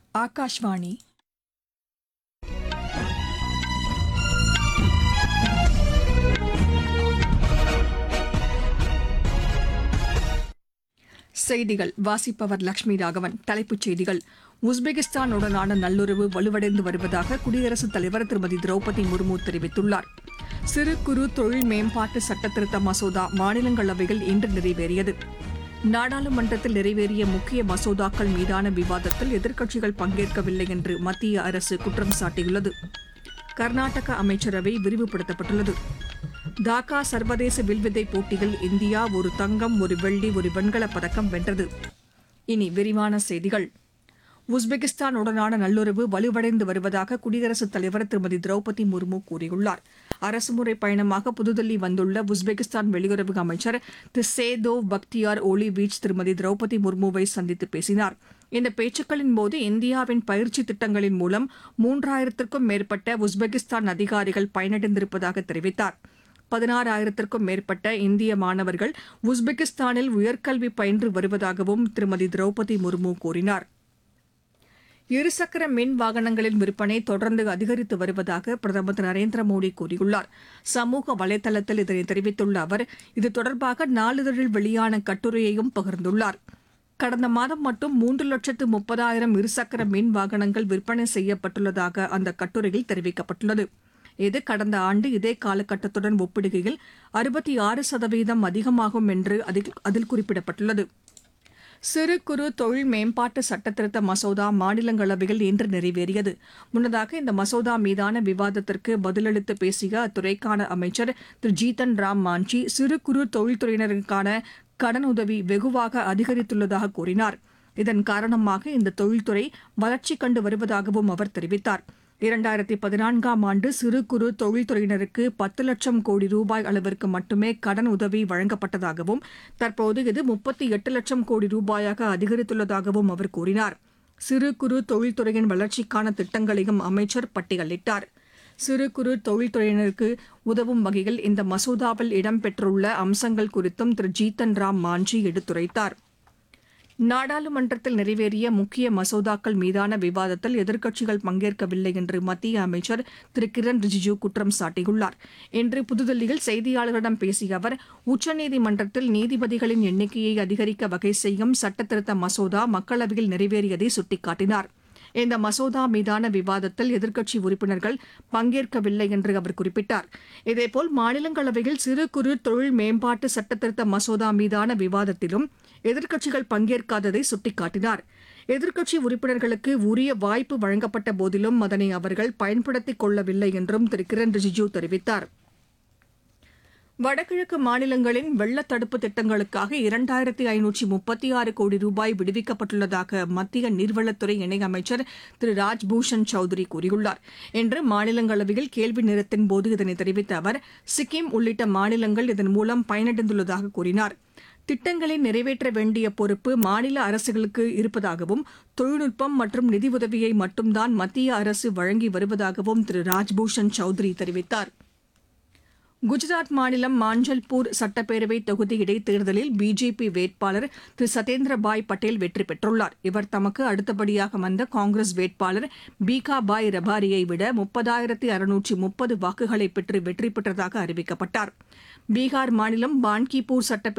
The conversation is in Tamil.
ఆకాశవాణి செய்திகள் வாசிப்பவர் லட்சுமி ராகவன் தலைப்புச் செய்திகள் உஸ்பெகிஸ்தானுடனான நல்லுறவு வலுவடைந்து வருவதாக குடியரசுத் தலைவர் திருமதி திரௌபதி முர்மு தெரிவித்துள்ளார் சிறு குறு தொழில் மேம்பாட்டு சட்டத்திருத்த மசோதா மாநிலங்களவையில் இன்று நிறைவேறியது நாடாளுமன்றத்தில் நிறைவேறிய முக்கிய மசோதாக்கள் மீதான விவாதத்தில் எதிர்க்கட்சிகள் பங்கேற்கவில்லை என்று மத்திய அரசு குற்றம் சாட்டியுள்ளது கர்நாடக அமைச்சரவை விரிவுபடுத்தப்பட்டுள்ளது டாக்கா சர்வதேச வில்வித்தை போட்டியில் இந்தியா ஒரு தங்கம் ஒரு வெள்ளி ஒரு வெண்கலப் பதக்கம் வென்றது இனி விரிவான செய்திகள் உஸ்பெகிஸ்தானுடனான நல்லுறவு வலுவடைந்து வருவதாக குடியரசுத் தலைவர் திருமதி திரௌபதி முர்மு கூறியுள்ளார் அரசுமுறை பயணமாக புதுதில்லி வந்துள்ள உஸ்பெகிஸ்தான் வெளியுறவு அமைச்சர் திரு சேதோவ் பக்தியார் ஓலி பீச் திருமதி திரௌபதி முர்முவை சந்தித்து பேசினார் இந்த பேச்சுக்களின் போது இந்தியாவின் பயிற்சி திட்டங்களின் மூலம் மூன்றாயிரத்திற்கும் மேற்பட்ட உஸ்பெகிஸ்தான் அதிகாரிகள் பயனடைந்திருப்பதாக தெரிவித்தார் பதினாறாயிரத்திற்கும் மேற்பட்ட இந்திய மாணவர்கள் உஸ்பெகிஸ்தானில் உயர்கல்வி பயின்று வருவதாகவும் திருமதி திரௌபதி முர்மு கூறினார் இருசக்கர மின் வாகனங்களின் விற்பனை தொடர்ந்து அதிகரித்து வருவதாக பிரதமர் திரு நரேந்திர மோடி கூறியுள்ளார் சமூக வலைதளத்தில் இதனை தெரிவித்துள்ள அவர் இது தொடர்பாக நாளிதழில் வெளியான கட்டுரையையும் பகிர்ந்துள்ளார் கடந்த மாதம் மட்டும் மூன்று லட்சத்து முப்பதாயிரம் இருசக்கர மின் வாகனங்கள் விற்பனை செய்யப்பட்டுள்ளதாக அந்த கட்டுரையில் தெரிவிக்கப்பட்டுள்ளது இது கடந்த ஆண்டு இதே காலகட்டத்துடன் ஒப்பிடுகையில் அறுபத்தி ஆறு சதவீதம் அதிகமாகும் என்று அதில் அதில் குறிப்பிடப்பட்டுள்ளது சிறு குறு தொழில் மேம்பாட்டு சட்டத்திருத்த மசோதா மாநிலங்களவையில் இன்று நிறைவேறியது முன்னதாக இந்த மசோதா மீதான விவாதத்திற்கு பதிலளித்து பேசிய அத்துறைக்கான அமைச்சர் திரு ஜீதன் ராம் மாஞ்சி சிறு குறு தொழில்துறையினருக்கான கடனுதவி வெகுவாக அதிகரித்துள்ளதாக கூறினார் இதன் காரணமாக இந்த தொழில்துறை வளர்ச்சி கண்டு வருவதாகவும் அவர் தெரிவித்தார் இரண்டாயிரத்தி பதினான்காம் ஆண்டு சிறு குறு தொழில்துறையினருக்கு பத்து லட்சம் கோடி ரூபாய் அளவிற்கு மட்டுமே கடன் உதவி வழங்கப்பட்டதாகவும் தற்போது இது முப்பத்தி எட்டு லட்சம் கோடி ரூபாயாக அதிகரித்துள்ளதாகவும் அவர் கூறினார் சிறு குறு தொழில்துறையின் வளர்ச்சிக்கான திட்டங்களையும் அமைச்சர் பட்டியலிட்டார் சிறு குறு தொழில்துறையினருக்கு உதவும் வகையில் இந்த மசோதாவில் இடம்பெற்றுள்ள அம்சங்கள் குறித்தும் திரு ஜீதன் ராம் மாஞ்சி எடுத்துரைத்தார் நாடாளுமன்றத்தில் நிறைவேறிய முக்கிய மசோதாக்கள் மீதான விவாதத்தில் எதிர்க்கட்சிகள் பங்கேற்கவில்லை என்று மத்திய அமைச்சர் திரு கிரண் ரிஜிஜூ குற்றம் சாட்டியுள்ளார் இன்று புதுதில்லியில் செய்தியாளர்களிடம் பேசிய அவர் உச்சநீதிமன்றத்தில் நீதிபதிகளின் எண்ணிக்கையை அதிகரிக்க வகை செய்யும் சட்டத்திருத்த மசோதா மக்களவையில் நிறைவேறியதை சுட்டிக்காட்டினார் இந்த மசோதா மீதான விவாதத்தில் எதிர்க்கட்சி உறுப்பினர்கள் பங்கேற்கவில்லை என்று அவர் குறிப்பிட்டார் இதேபோல் மாநிலங்களவையில் சிறு குறு தொழில் மேம்பாட்டு சட்டத்திருத்த மசோதா மீதான விவாதத்திலும் எதிர்க்கட்சிகள் பங்கேற்காததை சுட்டிக்காட்டினார் எதிர்க்கட்சி உறுப்பினர்களுக்கு உரிய வாய்ப்பு வழங்கப்பட்ட போதிலும் அதனை அவர்கள் பயன்படுத்திக் கொள்ளவில்லை என்றும் திரு கிரண் ரிஜிஜூ தெரிவித்தார் வடகிழக்கு மாநிலங்களின் வெள்ள தடுப்பு திட்டங்களுக்காக இரண்டாயிரத்தி ஐநூற்றி முப்பத்தி ஆறு கோடி ரூபாய் விடுவிக்கப்பட்டுள்ளதாக மத்திய நீர்வளத்துறை இணையமைச்சர் திரு ராஜ்பூஷன் சௌத்ரி கூறியுள்ளார் இன்று மாநிலங்களவையில் கேள்வி நேரத்தின் போது இதனை தெரிவித்த அவர் சிக்கிம் உள்ளிட்ட மாநிலங்கள் இதன் மூலம் பயனடைந்துள்ளதாக கூறினார் திட்டங்களை நிறைவேற்ற வேண்டிய பொறுப்பு மாநில அரசுகளுக்கு இருப்பதாகவும் தொழில்நுட்பம் மற்றும் நிதி உதவியை மட்டும்தான் மத்திய அரசு வழங்கி வருவதாகவும் திரு ராஜ்பூஷன் சௌத்ரி தெரிவித்தார் குஜராத் மாநிலம் மாஞ்சல்பூர் சட்டப்பேரவை தொகுதி இடைத்தேர்தலில் பிஜேபி வேட்பாளர் திரு சத்யேந்திரபாய் பட்டேல் வெற்றி பெற்றுள்ளார் இவர் தமக்கு அடுத்தபடியாக வந்த காங்கிரஸ் வேட்பாளர் பீகாபாய் ரபாரியை விட முப்பதாயிரத்தி அறுநூற்றி முப்பது வாக்குகளை பெற்று வெற்றி பெற்றதாக அறிவிக்கப்பட்டார் பீகார் மாநிலம் பான்கிபூர் சட்டப்பேரவை